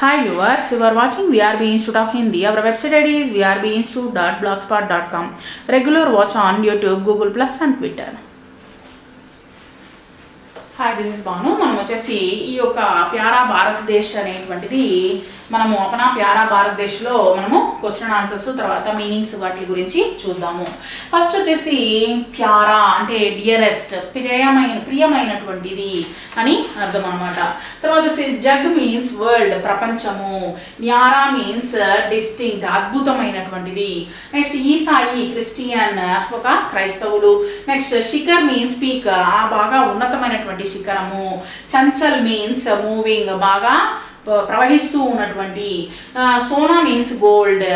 Hi viewers, you are watching VRB Institute of Hindi. Our website ID is vrbinstitute.blogspot.com. Regular watch on YouTube, Google Plus and Twitter. Hi this is Banu మనం వచ్చేసి ఈ యొక్క para భారతదేశ్ అనేటువంటిది మనము అపనా para భారతదేశ్లో మనము question answers తర్వాత meanings వాటి గురించి చూద్దాము ఫస్ట్ వచ్చేసి ప్యారా అంటే డియరెస్ట్ ప్రియమైన ప్రియమైనటువంటిది అని అర్థం అనమాట తర్వాత వచ్చేసి జగ్ మీన్స్ వరల్డ్ ప్రపంచము న్యారా మీన్స్ డిస్టింక్ట్ అద్భుతమైనటువంటిది నెక్స్ట్ ఈసాయి క్రిస్టియన్ ఒక క్రైస్తవుడు నెక్స్ట్ శిఖర్ మీన్స్ పీక్ ఆ బాగా ఉన్నతమైనటువంటి శిఖరము చంచల్ మీన్స్ మూవింగ్ బాగా ప- ప్రవహిస్తూ ఉన్నటువంటి ఆ, సోనా మీన్స్ గోల్డ్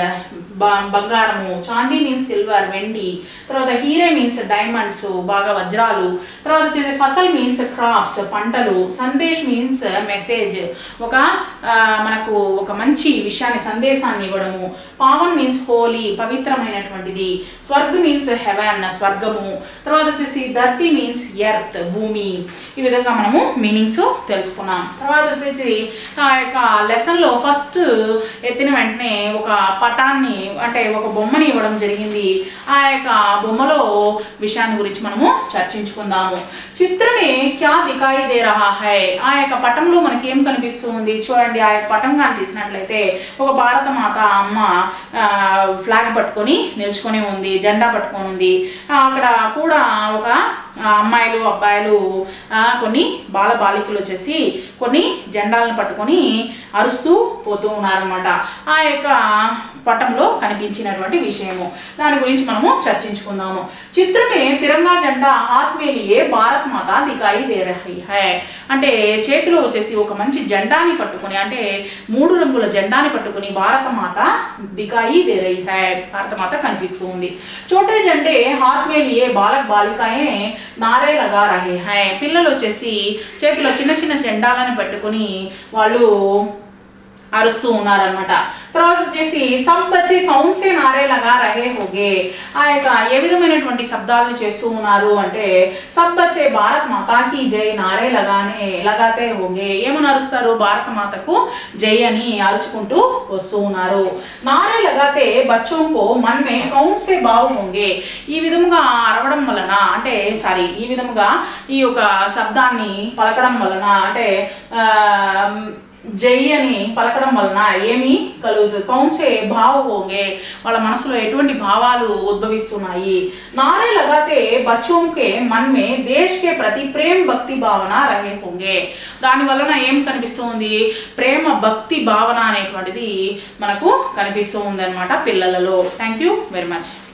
బంగారము చాందీ మీన్స్ సిల్వర్ వెండి తర్వాత హీరే మీన్స్ డైమండ్స్ బాగా వజ్రాలు తర్వాత వచ్చేసి ఫసల్ మీన్స్ క్రాప్స్ పంటలు సందేశ్ మీన్స్ మెసేజ్ ఒక ఆ, మనకు ఒక మంచి విషయాన్ని సందేశాన్ని ఇవ్వడము పావన్ మీన్స్ హోలీ పవిత్రమైనటువంటిది స్వర్గ్ మీన్స్ హెవెన్ స్వర్గము తర్వాత వచ్చేసి ధర్తి మీన్స్ ఎర్త్ భూమి ఈ విధంగా మనము మీనింగ్స్ తెలుసుకున్నాం తర్వాత వచ్చేసి ఆ యొక్క లెసన్లో ఫస్ట్ ఎత్తిన వెంటనే ఒక పటాన్ని అంటే ఒక బొమ్మని ఇవ్వడం జరిగింది ఆ యొక్క బొమ్మలో విషయాన్ని గురించి మనము చర్చించుకుందాము చిత్రమే క్యా దికాయి దే రహా హై ఆ యొక్క పటంలో మనకి ఏం కనిపిస్తుంది చూడండి ఆ యొక్క పటం కానీ తీసినట్లయితే ఒక భారత మాత అమ్మ ఫ్లాగ్ పట్టుకొని నిల్చుకొని ఉంది జెండా పట్టుకొని ఉంది ఆ, అక్కడ కూడా ఒక ఆ, అమ్మాయిలు అబ్బాయిలు ఆ, కొన్ని బాల బాలికలు వచ్చేసి కొన్ని జెండాలను పట్టుకొని అరుస్తూ పోతూ ఉన్నారనమాట ఆ యొక్క పటంలో కనిపించినటువంటి విషయము దాని గురించి మనము చర్చించుకుందాము చిత్రమే తిరంగా జెండా ఆత్మీయలియే భారత్ మాత దికాయి దే రహీ హై అంటే చేతిలో వచ్చేసి ఒక మంచి జెండాని పట్టుకొని అంటే మూడు రంగుల జెండాని పట్టుకొని భారత మాత దికాయి దే రహీ హై భారత మాత కనిపిస్తూ ఉంది చోటే జెండే హాత్ మే లియే బాలక్ బాలికాయే నారే లగా రహే హై పిల్లలు వచ్చేసి చేతిలో చిన్న చిన్న జెండాలను పెట్టుకొని వాళ్ళు అరుస్తూ ఉన్నారనమాట తర్వాత వచ్చేసి సబ్ బచ్చే కౌన్ సే నారే లగా రహే హోగే ఆ యొక్క ఏ విధమైనటువంటి శబ్దాలను చేస్తూ ఉన్నారు అంటే సబ్ బచ్చే భారత్ మాతాకి జై నారే లగానే లగాతే హోగే ఏమని అరుస్తారు భారత మాతకు జై అని అరుచుకుంటూ వస్తూ ఉన్నారు నారే లగాతే బచ్చోంకో మన్మే కౌన్ సే బావు హోంగే ఈ విధముగా అరవడం వలన అంటే సారీ ఈ విధముగా ఈ యొక్క శబ్దాన్ని పలకడం వలన అంటే ఆ, జై అని పలకడం వలన ఏమి కలుగుతుంది కౌన్సే భావ హోంగే వాళ్ళ మనసులో ఎటువంటి భావాలు ఉద్భవిస్తున్నాయి నారే లగాతే బచ్చోంకే మన్మే దేశ్కే ప్రతి ప్రేమ భక్తి భావన రహే హోంగే దాని వలన ఏం కనిపిస్తుంది ప్రేమ భక్తి భావన అనేటువంటిది మనకు కనిపిస్తూ ఉంది అనమాట పిల్లలలో థ్యాంక్ యూ వెరీ మచ్